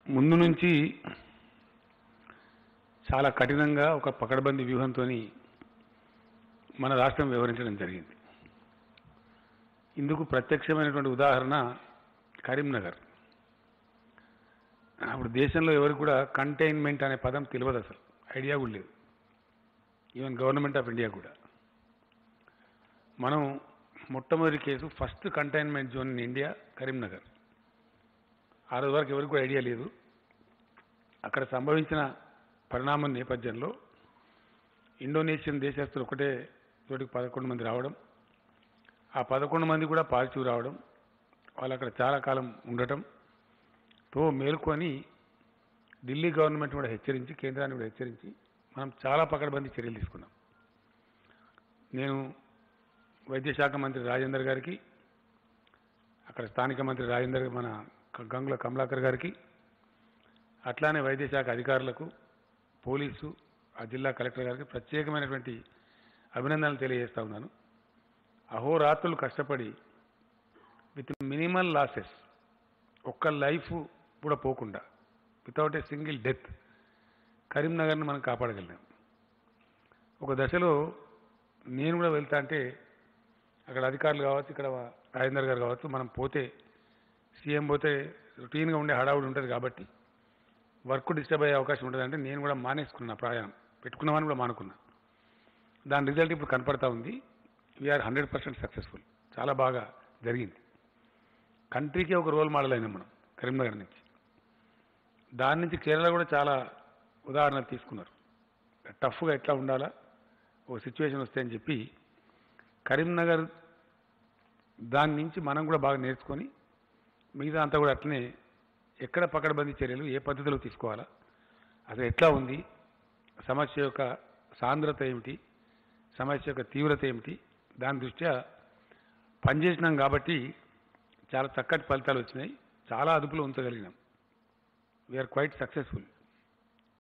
ముందు నుంచి చాలా కఠినంగా ఒక పకడ్బందీ వ్యూహంతో మన రాష్ట్రం వ్యవహరించడం జరిగింది ఇందుకు ప్రత్యక్షమైనటువంటి ఉదాహరణ కరీంనగర్ అప్పుడు దేశంలో ఎవరికి కూడా కంటైన్మెంట్ అనే పదం తెలియదు అసలు ఐడియా కూడా లేదు ఈవెన్ గవర్నమెంట్ ఆఫ్ ఇండియా కూడా మనం మొట్టమొదటి case first containment zone in India Karimnagar ఆ రోజు వరకు ఎవరికి కూడా ఐడియా లేదు అక్కడ సంభవించిన పరిణామం నేపథ్యంలో ఇండోనేషియన్ దేశస్తులు ఒకటే చోటికి పదకొండు మంది రావడం ఆ పదకొండు మంది కూడా పాజిటివ్ రావడం వాళ్ళు అక్కడ చాలా కాలం ఉండటం తో మేల్కొని ఢిల్లీ గవర్నమెంట్ కూడా హెచ్చరించి కేంద్రాన్ని కూడా హెచ్చరించి మనం చాలా పకడ్బందీ చర్యలు తీసుకున్నాం నేను వైద్య శాఖ మంత్రి రాజేందర్ గారికి అక్కడ స్థానిక మంత్రి రాజేందర్ మన క- గంగుల కమలాకర్ గారికి అట్లానే వైద్య శాఖ అధికారులకు పోలీసు ఆ జిల్లా కలెక్టర్ గారికి ప్రత్యేకమైనటువంటి అభినందనలు తెలియజేస్తా ఉన్నాను అహోరాత్రులు కష్టపడి విత్ మినిమల్ లాసెస్ ఒక్క లైఫ్ కూడా పోకుండా వితౌట్ ఏ సింగిల్ డెత్ కరీంనగర్ని మనం కాపాడగలిగాం ఒక దశలో నేను కూడా వెళ్తా అంటే అక్కడ అధికారులు కావచ్చు ఇక్కడ రాజేందర్ గారు కావచ్చు మనం పోతే సీఎం పోతే రొటీన్గా ఉండే హడావుడి ఉంటుంది కాబట్టి వర్క్ డిస్టర్బ్ అయ్యే అవకాశం ఉంటుంది అంటే నేను కూడా మానేసుకున్నా ప్రయాణం పెట్టుకున్నామని కూడా మానుకున్నా దాని రిజల్ట్ ఇప్పుడు కనపడతా ఉంది వీఆర్ హండ్రెడ్ పర్సెంట్ సక్సెస్ఫుల్ చాలా బాగా జరిగింది కంట్రీకి ఒక రోల్ మోడల్ అయినాం మనం కరీంనగర్ నుంచి దాని నుంచి కేరళ కూడా చాలా ఉదాహరణలు తీసుకున్నారు టఫ్గా ఎట్లా ఉండాలా ఓ సిచ్యువేషన్ వస్తే అని చెప్పి కరీంనగర్ దాని నుంచి మనం కూడా బాగా నేర్చుకొని మిగతా అంతా కూడా అట్లనే ఎక్కడ పకడ్బందీ చర్యలు ఏ పద్ధతిలో తీసుకోవాలా అసలు ఎట్లా ఉంది సమస్య యొక్క సాంద్రత ఏమిటి సమస్య యొక్క తీవ్రత ఏమిటి దాని దృష్ట్యా పనిచేసినాం కాబట్టి చాలా చక్కటి ఫలితాలు వచ్చినాయి చాలా అదుపులో ఉంచగలిగినాం వీఆర్ క్వైట్ సక్సెస్ఫుల్